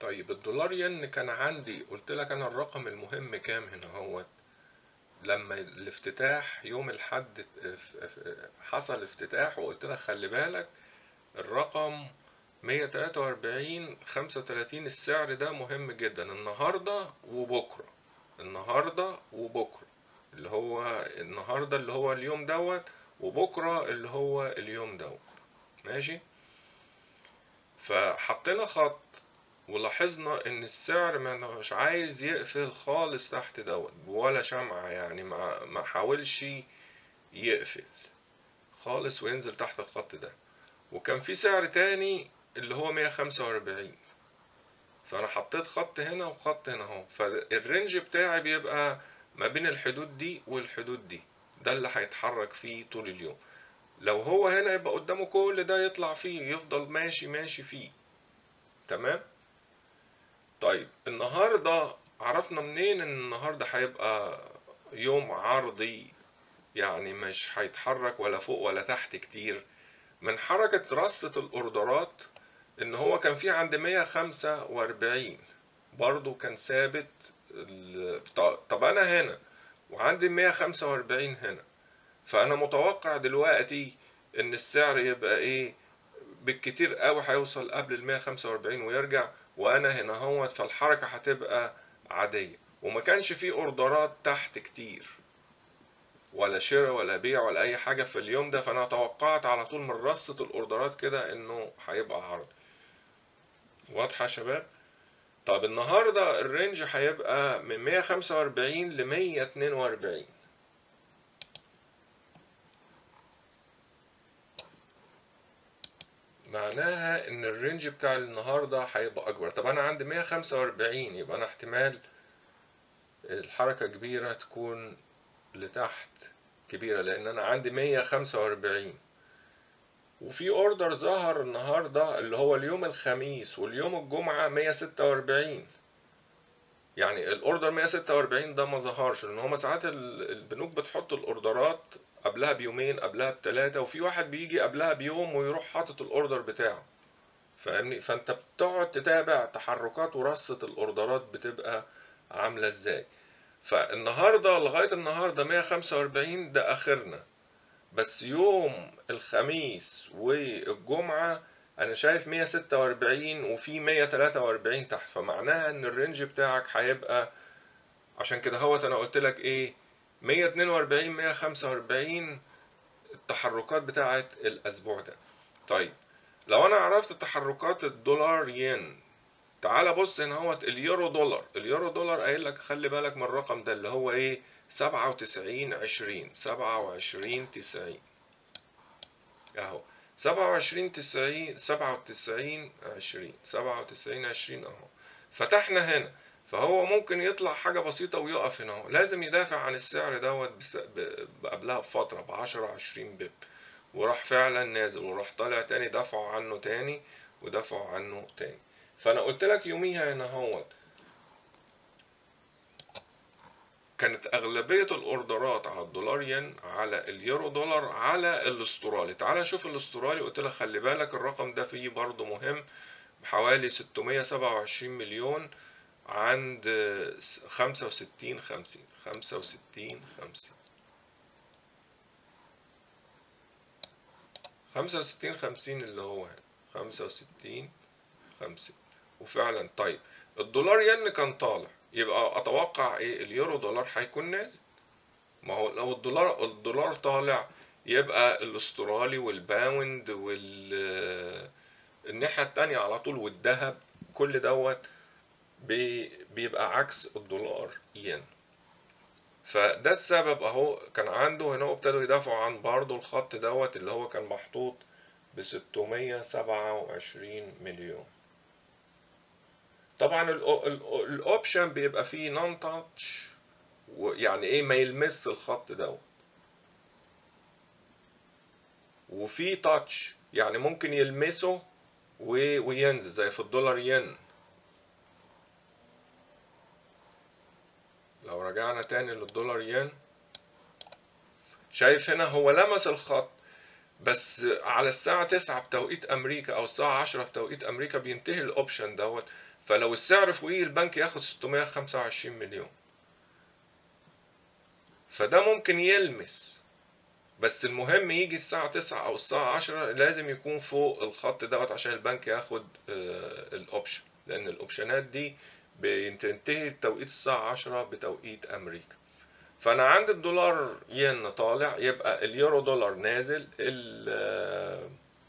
طيب الدولار ين كان عندي قلت لك انا الرقم المهم كام هنا هو لما الافتتاح يوم الحد اف- اف- حصل افتتاح وقلت لك خلي بالك الرقم 143 35 السعر ده مهم جدا النهارده وبكره النهارده وبكره اللي هو النهارده اللي هو اليوم دوت وبكره اللي هو اليوم دوت ماشي فحطينا خط ولاحظنا ان السعر ما مش عايز يقفل خالص تحت دوت ولا شمعة يعني ما ما حاولش يقفل خالص وينزل تحت الخط ده وكان في سعر تاني اللي هو 145 فانا حطيت خط هنا وخط هنا اهو فالرينج بتاعي بيبقى ما بين الحدود دي والحدود دي ده اللي هيتحرك فيه طول اليوم لو هو هنا يبقى قدامه كل ده يطلع فيه يفضل ماشي ماشي فيه تمام طيب النهارده عرفنا منين ان النهارده هيبقى يوم عرضي يعني مش هيتحرك ولا فوق ولا تحت كتير من حركة رصة الأوردرات إن هو كان في عند 145 برضو كان ثابت ال- ط- طب أنا هنا وعندي 145 هنا فأنا متوقع دلوقتي إن السعر يبقى إيه بالكتير قوي هيوصل قبل ال 145 ويرجع وانا هنا هوت فالحركه هتبقى عاديه وما كانش فيه اوردرات تحت كتير ولا شراء ولا بيع ولا اي حاجه في اليوم ده فانا توقعت على طول من رصه الاوردرات كده انه هيبقى عرض واضحه يا شباب طب النهارده الرينج هيبقى من 145 ل 142 معناها ان الرينج بتاع النهارده هيبقى اكبر طب انا عندي 145 يبقى انا احتمال الحركه كبيره تكون لتحت كبيره لان انا عندي 145 وفي اوردر ظهر النهارده اللي هو اليوم الخميس واليوم الجمعه 146 يعني الاوردر 146 ده ما ظهرش لان هما ساعات ال- البنوك بتحط الاوردرات قبلها بيومين قبلها بثلاثة وفي واحد بيجي قبلها بيوم ويروح حاطط الاوردر بتاعه فاهمني فانت بتقعد تتابع تحركات ورصة الاوردرات بتبقى عاملة ازاي فالنهاردة لغاية النهاردة 145 ده اخرنا بس يوم الخميس والجمعة انا شايف 146 وفي 143 تحت فمعناها ان الرينج بتاعك هيبقى عشان كده هوت انا قلت لك ايه 142 145 التحركات بتاعت الاسبوع ده طيب لو انا عرفت تحركات الدولار ين تعال بص هنا اهوت اليورو دولار اليورو دولار قايل لك خلي بالك من الرقم ده اللي هو ايه 97 20 27 90 اهو 27 90 97 20 97 20 اهو فتحنا هنا فهو ممكن يطلع حاجة بسيطة ويقف هنا اهو لازم يدافع عن السعر دوت بس- ب- قبلها بفترة ب 10 20 بيب وراح فعلا نازل وراح طالع تاني دافعوا عنه تاني ودافعوا عنه تاني فانا قلت لك يوميها هنا اهوت كانت أغلبية الأوردرات على الدولار ين على اليورو دولار على الاسترالي تعال نشوف الاسترالي قلت لك خلي بالك الرقم ده فيه برضه مهم بحوالي 627 مليون عند 65 50 65 50 65 50 اللي هو هنا 65 50 وفعلا طيب الدولار ين كان طالع يبقى اتوقع ايه اليورو دولار هيكون نازل ما هو لو الدولار الدولار طالع يبقى الاسترالي والباوند وال الناحية التانية على طول والذهب كل دوت بي- بيبقى عكس الدولار ين فده السبب اهو كان عنده هنا ابتدوا يدافعوا عن برضه الخط دوت اللي هو كان محطوط ب 627 مليون طبعا ال- ال- الاوبشن بيبقى فيه نون تاتش يعني ايه ما يلمس الخط دوت وفي تاتش يعني ممكن يلمسه و- وينزل زي في الدولار ين لو رجعنا تاني للدولار ين شايف هنا هو لمس الخط بس على الساعة 9 بتوقيت أمريكا أو الساعة 10 بتوقيت أمريكا بينتهي الأوبشن دوت فلو السعر فوقيه البنك ياخد 625 مليون فده ممكن يلمس بس المهم يجي الساعة 9 أو الساعة 10 لازم يكون فوق الخط دوت عشان البنك ياخد آه، الأوبشن لأن الأوبشنات دي بتنتهي توقيت الساعة 10 بتوقيت أمريكا فأنا عندي الدولار ين طالع يبقى اليورو دولار نازل ال- آه،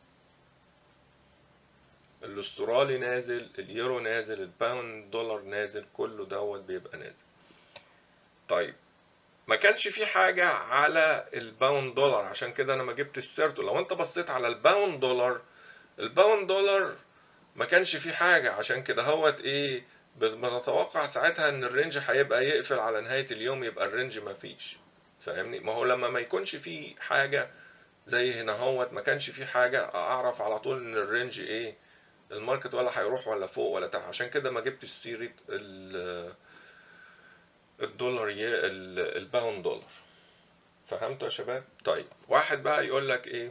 الاسترالي نازل اليورو نازل الباوند دولار نازل كله دوت بيبقى نازل طيب ما كانش في حاجة على الباوند دولار عشان كده انا ما جبت السيرته لو انت بصيت على الباوند دولار الباوند دولار ما كانش في حاجة عشان كده هوت ايه بنتوقع ساعتها ان الرينج هيبقى يقفل على نهاية اليوم يبقى الرينج ما فيش فاهمني ما هو لما ما يكونش في حاجة زي هنا هوت ما كانش في حاجة اعرف على طول ان الرينج ايه الماركت ولا هيروح ولا فوق ولا تحت عشان كده ما جبتش سيرة ال- الدولار ي- ال- الباوند دولار فهمتوا يا شباب طيب واحد بقى يقول لك ايه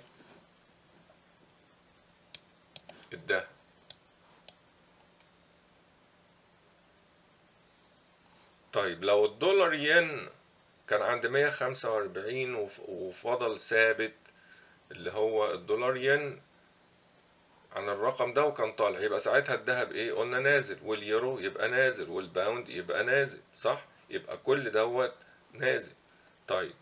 الدهب طيب لو الدولار ين كان عند 145 وف- وفضل ثابت اللي هو الدولار ين عن الرقم ده وكان طالع يبقى ساعتها الذهب ايه قلنا نازل واليورو يبقى نازل والباوند يبقى نازل صح يبقى كل دوت نازل طيب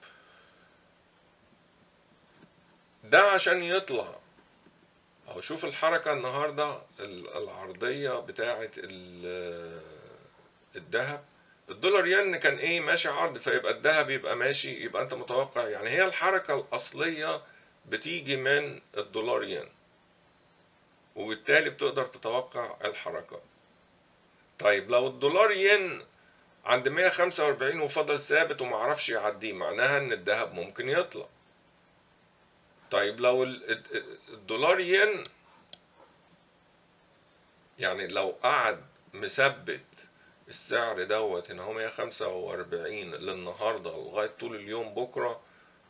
ده عشان يطلع او شوف الحركة النهاردة ال- العرضية بتاعة ال- الذهب الدولار ين كان ايه ماشي عرض فيبقى الذهب يبقى ماشي يبقى انت متوقع يعني هي الحركة الاصلية بتيجي من الدولار ين وبالتالي بتقدر تتوقع الحركات طيب لو الدولار ين عند 145 وفضل ثابت ومعرفش يعديه معناها ان الذهب ممكن يطلع طيب لو ال- ال- الدولار ين يعني لو قعد مثبت السعر دوت ان هو 145 للنهارده لغايه طول اليوم بكره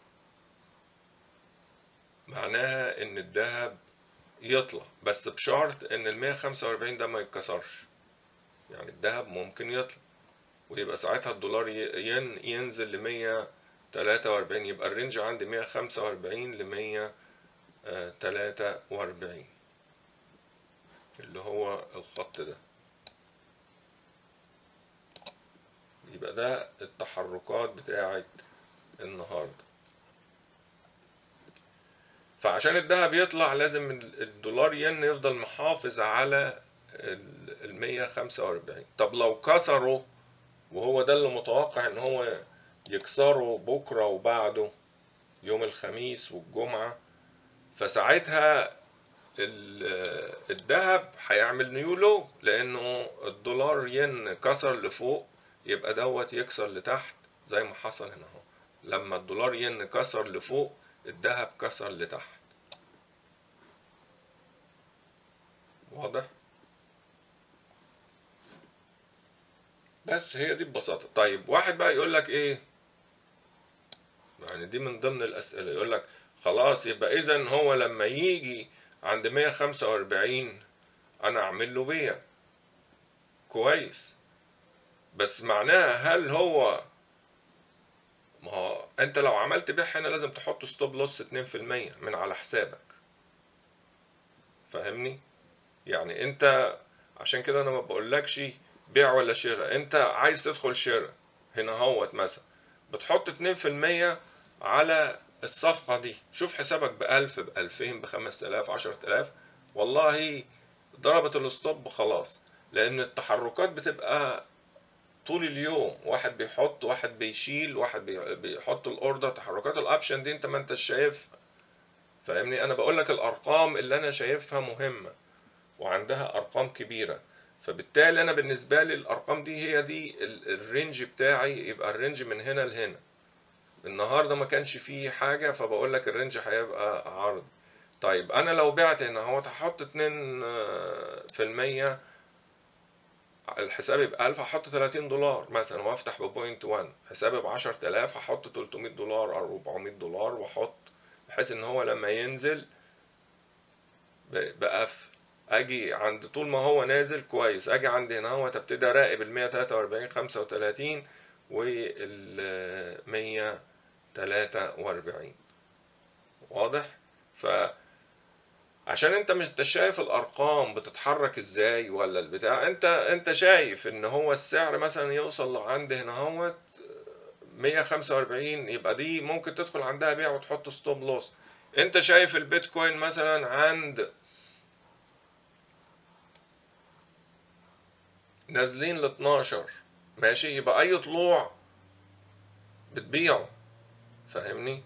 معناها ان الذهب يطلع بس بشرط ان ال 145 ده ما يتكسرش يعني الذهب ممكن يطلع ويبقى ساعتها الدولار ي- ين ينزل ل 143 يبقى الرينج عندي 145 ل 143 اللي هو الخط ده يبقى ده التحركات بتاعت النهارده فعشان الذهب يطلع لازم ال- الدولار ين يفضل محافظ على ال 145 طب لو كسره وهو ده اللي متوقع ان هو يكسره بكره وبعده يوم الخميس والجمعه فساعتها ال- الذهب هيعمل نيو لو لانه الدولار ين كسر لفوق يبقى دوت يكسر لتحت زي ما حصل هنا اهو لما الدولار ين كسر لفوق الذهب كسر لتحت واضح بس هي دي ببساطة طيب واحد بقى يقول لك ايه يعني دي من ضمن الأسئلة يقول لك خلاص يبقى إذا هو لما يجي عند 145 أنا أعمل له بيع كويس بس معناها هل هو ما هو أنت لو عملت بيع هنا لازم تحط ستوب لوس 2% من على حسابك فاهمني؟ يعني أنت عشان كده أنا ما بقولكش بيع ولا شراء أنت عايز تدخل شراء هنا هوت مثلا بتحط 2% على الصفقة دي شوف حسابك بألف بألفين بخمس تلاف عشر تلاف والله ضربت الستوب خلاص لأن التحركات بتبقى طول اليوم واحد بيحط واحد بيشيل واحد بي- بيحط الاوردر تحركات الابشن دي انت ما انت شايف فاهمني انا بقول لك الارقام اللي انا شايفها مهمة وعندها ارقام كبيرة فبالتالي انا بالنسبة لي الارقام دي هي دي ال- الرينج بتاعي يبقى الرينج من هنا لهنا النهارده ما كانش فيه حاجة فبقول لك الرينج هيبقى عرض طيب انا لو بعت هنا هو هحط 2 آه، في المية الحساب يبقى 1000 هحط 30 دولار مثلا وافتح ببوينت 1 حسابي ب 10000 هحط 300 دولار او 400 دولار واحط بحيث ان هو لما ينزل ب- بقفل اجي عند طول ما هو نازل كويس اجي عند هنا هو ابتدي اراقب ال 143 35 وال 143 واضح ف عشان انت مش انت شايف الارقام بتتحرك ازاي ولا البتاع انت انت شايف ان هو السعر مثلا يوصل لعند هنا هوت 145 يبقى دي ممكن تدخل عندها بيع وتحط ستوب لوس انت شايف البيتكوين مثلا عند نازلين ل 12 ماشي يبقى اي طلوع بتبيعه فاهمني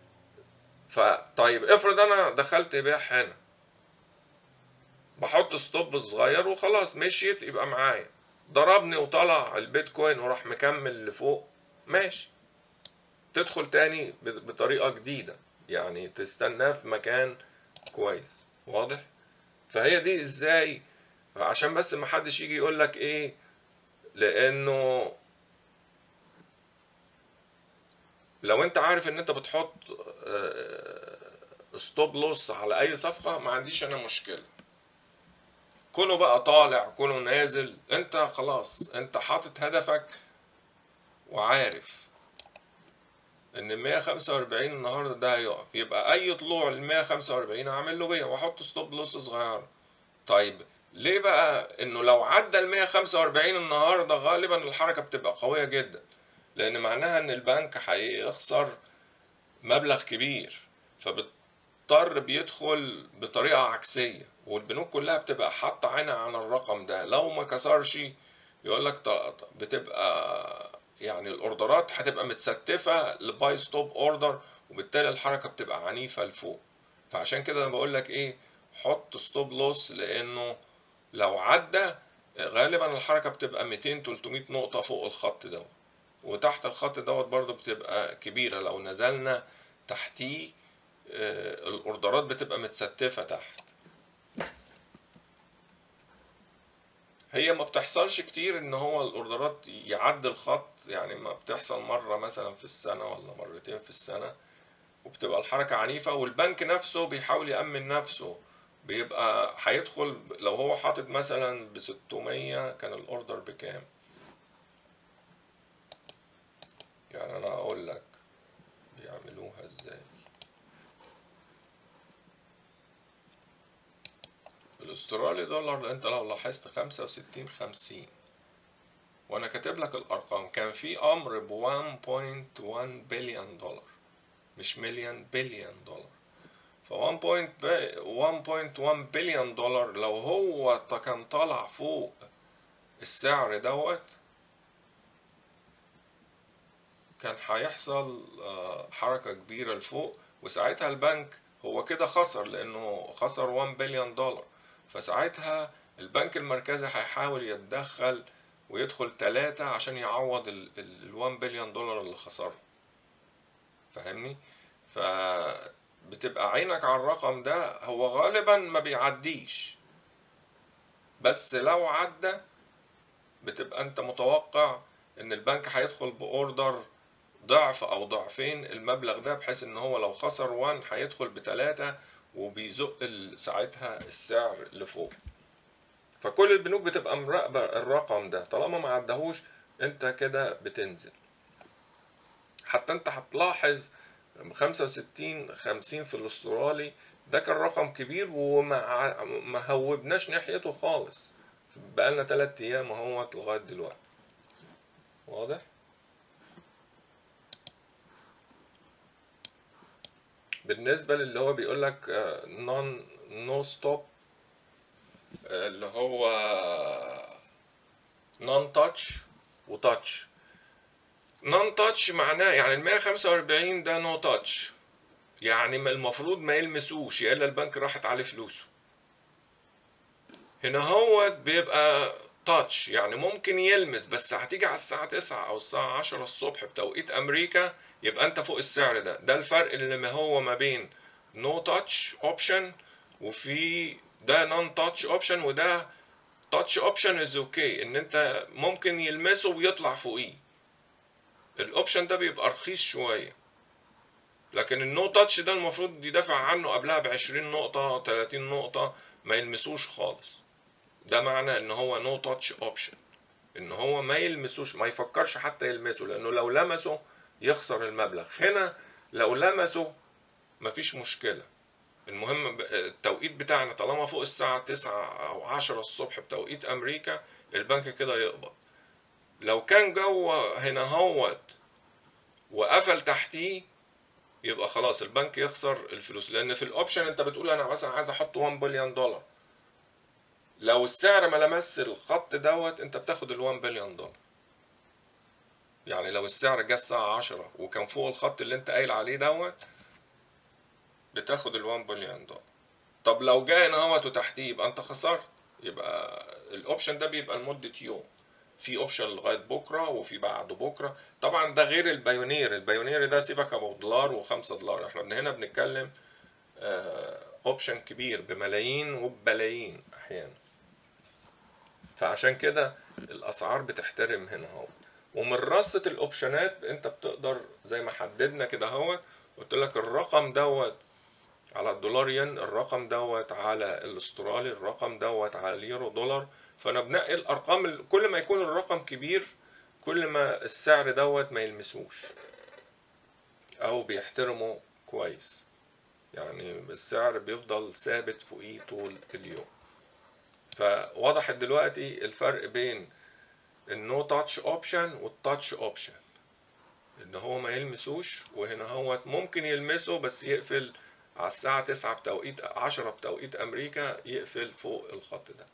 فطيب افرض انا دخلت بيع هنا بحط ستوب صغير وخلاص مشيت يبقى معايا ضربني وطلع البيتكوين وراح مكمل لفوق ماشي تدخل تاني بطريقة جديدة يعني تستناه في مكان كويس واضح فهي دي ازاي عشان بس ما حدش يجي يقول لك ايه لانه لو انت عارف ان انت بتحط ستوب لوس على اي صفقة ما عنديش انا مشكلة كونه بقى طالع كونه نازل انت خلاص انت حاطط هدفك وعارف ان ال 145 النهارده ده هيقف يبقى اي طلوع لل 145 هعمل له بيع واحط ستوب لوس صغيره طيب ليه بقى انه لو عدى ال 145 النهارده غالبا الحركه بتبقى قويه جدا لان معناها ان البنك هيخسر مبلغ كبير فبيضطر بيدخل بطريقه عكسيه والبنوك كلها بتبقى حاطه عينها على الرقم ده لو ما كسرش يقول لك بتبقى يعني الاوردرات هتبقى متستفه لباي ستوب اوردر وبالتالي الحركه بتبقى عنيفه لفوق فعشان كده انا بقول لك ايه حط ستوب لوس لانه لو عدى غالبا الحركه بتبقى 200 300 نقطه فوق الخط دوت وتحت الخط دوت برضو بتبقى كبيره لو نزلنا تحتيه الاوردرات بتبقى متستفه تحت هي ما بتحصلش كتير ان هو الاوردرات يعدي الخط يعني ما بتحصل مره مثلا في السنه ولا مرتين في السنه وبتبقى الحركه عنيفه والبنك نفسه بيحاول يامن نفسه بيبقى هيدخل لو هو حاطط مثلا ب 600 كان الاوردر بكام يعني انا اقول لك بيعملوها ازاي الاسترالي دولار انت لو لاحظت خمسة وستين خمسين وانا كاتب لك الارقام كان في امر ب 1.1 بليون دولار مش مليون بليون دولار ف 1.1 بليون دولار لو هو كان طالع فوق السعر دوت كان هيحصل حركة كبيرة لفوق وساعتها البنك هو كده خسر لانه خسر 1 بليون دولار فساعتها البنك المركزي هيحاول يتدخل ويدخل تلاتة عشان يعوض ال 1 بليون دولار اللي خسره فاهمني فبتبقى عينك على الرقم ده هو غالبا ما بيعديش بس لو عدى بتبقى انت متوقع ان البنك هيدخل باوردر ضعف او ضعفين المبلغ ده بحيث ان هو لو خسر 1 هيدخل بتلاتة وبيزق ساعتها السعر لفوق فكل البنوك بتبقى مراقبة الرقم ده طالما ما عدهوش انت كده بتنزل حتى انت هتلاحظ 65 50 في الاسترالي ده كان رقم كبير وما ما هوبناش ناحيته خالص بقالنا 3 ايام اهوت لغايه دلوقتي واضح بالنسبه للي هو بيقول لك نون نو ستوب اللي هو نون تاتش وتاتش نون تاتش معناه يعني ال 145 ده نو تاتش يعني المفروض ما يلمسوش يا الا البنك راحت عليه فلوسه هنا هو بيبقى تاتش يعني ممكن يلمس بس هتيجي على الساعة 9 أو الساعة 10 الصبح بتوقيت أمريكا يبقى أنت فوق السعر ده ده الفرق اللي ما هو ما بين نو تاتش أوبشن وفي ده نون تاتش أوبشن وده تاتش أوبشن از أوكي إن أنت ممكن يلمسه ويطلع فوقيه الأوبشن ده بيبقى رخيص شوية لكن النو تاتش ده المفروض يدافع عنه قبلها ب 20 نقطة 30 نقطة ما يلمسوش خالص ده معنى ان هو نو تاتش اوبشن ان هو ما يلمسوش ما يفكرش حتى يلمسه لانه لو لمسه يخسر المبلغ هنا لو لمسه مفيش مشكله المهم ب- التوقيت بتاعنا طالما فوق الساعة 9 أو 10 الصبح بتوقيت أمريكا البنك كده يقبض لو كان جوه هنا هوت وقفل تحتيه يبقى خلاص البنك يخسر الفلوس لأن في الأوبشن أنت بتقول أنا مثلا عايز أحط 1 بليون دولار لو السعر ما لمس الخط دوت أنت بتاخد ال 1 بليون دولار يعني لو السعر جه الساعة 10 وكان فوق الخط اللي أنت قايل عليه دوت بتاخد ال 1 بليون دولار طب لو جاي هنا اهوت وتحتيه يبقى انت خسرت يبقى الاوبشن ده بيبقى لمده يوم في اوبشن لغايه بكره وفي بعد بكره طبعا ده غير البايونير البايونير ده سيبك ابو دولار و5 دولار احنا من هنا بنتكلم اوبشن كبير بملايين وببلايين احيانا فعشان كده الاسعار بتحترم هنا اهو ومن رصة الاوبشنات انت بتقدر زي ما حددنا كده اهوت قلت لك الرقم دوت على الدولار ين الرقم دوت على الاسترالي الرقم دوت على اليورو دولار فانا بنقي الارقام ال- كل ما يكون الرقم كبير كل ما السعر دوت ما يلمسوش او بيحترمه كويس يعني السعر بيفضل ثابت فوقيه طول اليوم فوضحت دلوقتي الفرق بين النو تاتش اوبشن والتاتش اوبشن ان هو ما يلمسوش وهنا هو ممكن يلمسه بس يقفل على الساعة 9 بتوقيت 10 بتوقيت أمريكا يقفل فوق الخط ده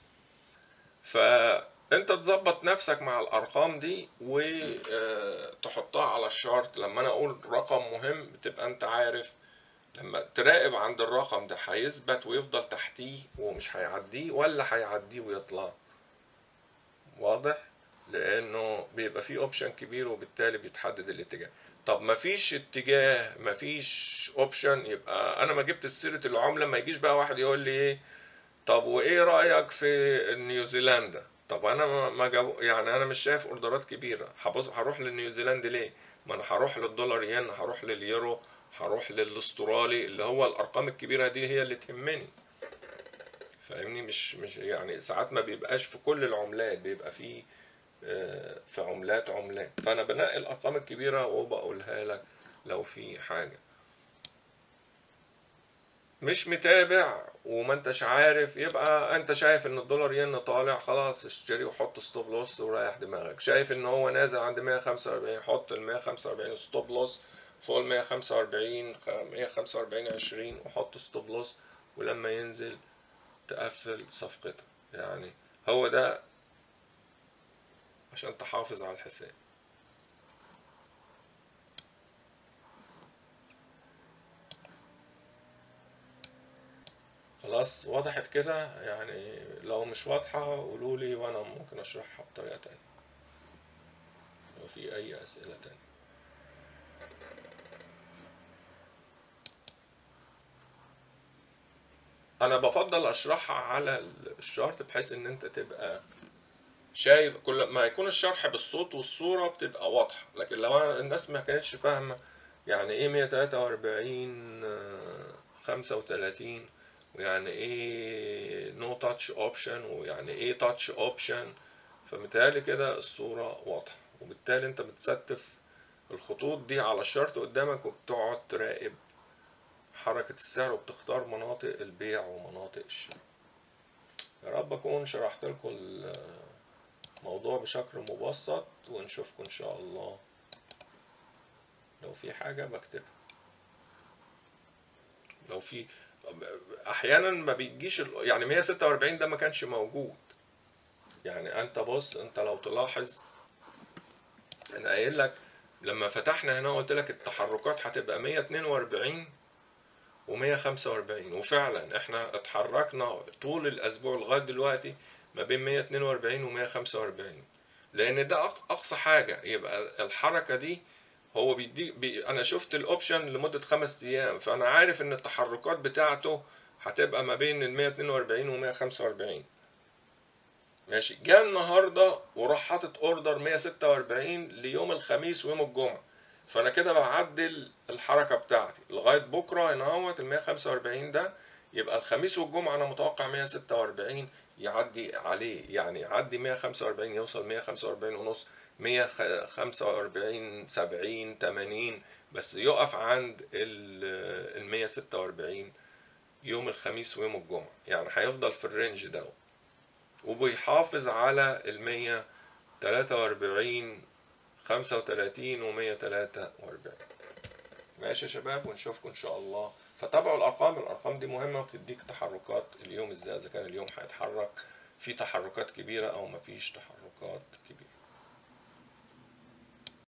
فأنت تظبط نفسك مع الأرقام دي وتحطها على الشارت لما أنا أقول رقم مهم بتبقى أنت عارف لما تراقب عند الرقم ده هيثبت ويفضل تحتيه ومش هيعديه ولا هيعديه ويطلع واضح لانه بيبقى فيه اوبشن كبير وبالتالي بيتحدد الاتجاه طب مفيش اتجاه مفيش اوبشن يبقى انا ما جبت سيره العمله ما يجيش بقى واحد يقول لي ايه طب وايه رايك في نيوزيلندا طب انا ما- ما جاب يعني انا مش شايف اوردرات كبيره هبص هروح للنيوزيلند ليه ما انا هروح للدولار ين هروح لليورو هروح للاسترالي اللي هو الارقام الكبيره دي هي اللي تهمني فاهمني مش مش يعني ساعات ما بيبقاش في كل العملات بيبقى في آه، في عملات عملات فانا بنقي الارقام الكبيره وبقولها لك لو في حاجه مش متابع وما انتش عارف يبقى انت شايف ان الدولار ين طالع خلاص اشتري وحط ستوب لوس وريح دماغك شايف ان هو نازل عند 145 حط ال 145 ستوب لوس فوق ال 145 خ- 145 20 وحط ستوب لوس ولما ينزل تقفل صفقتك يعني هو ده عشان تحافظ على الحساب خلاص وضحت كده يعني لو مش واضحة قولوا لي وانا ممكن اشرحها بطريقة تانية لو في اي اسئلة تانية انا بفضل اشرحها على الشارت بحيث ان انت تبقى شايف كل ما يكون الشرح بالصوت والصورة بتبقى واضحة لكن لو أنا الناس ما كانتش فاهمة يعني ايه 143 آه، 35 ويعني ايه نو تاتش اوبشن ويعني ايه تاتش اوبشن فمتهيألي كده الصورة واضحة وبالتالي انت بتستف الخطوط دي على الشارت قدامك وبتقعد تراقب حركة السعر وبتختار مناطق البيع ومناطق الشراء يا رب أكون شرحت لكم الموضوع بشكل مبسط ونشوفكم إن شاء الله لو في حاجة بكتبها لو في أحيانا ما بيجيش ال- يعني 146 ده ما كانش موجود يعني أنت بص أنت لو تلاحظ أنا قايل لك لما فتحنا هنا قلت لك التحركات هتبقى 142 و145 وفعلا احنا اتحركنا طول الاسبوع لغايه دلوقتي ما بين 142 و 145 لان ده أق- اقصى حاجه يبقى الحركه دي هو بيدي بي انا شفت الاوبشن لمده خمس ايام فانا عارف ان التحركات بتاعته هتبقى ما بين ال 142 و 145 ماشي جه النهارده وراح حاطط اوردر 146 ليوم الخميس ويوم الجمعه فانا كده بعدل الحركه بتاعتي لغايه بكره هنا اهوت ال 145 ده يبقى الخميس والجمعة أنا متوقع 146 يعدي عليه يعني يعدي 145 يوصل 145 ونص 145 70 80 بس يقف عند ال 146 يوم الخميس ويوم الجمعة يعني هيفضل في الرينج ده وبيحافظ على ال 143 35 و 143 ماشي يا شباب ونشوفكم ان شاء الله فتابعوا الارقام الارقام دي مهمه وبتديك تحركات اليوم ازاي اذا كان اليوم هيتحرك في تحركات كبيره او مفيش تحركات كبيره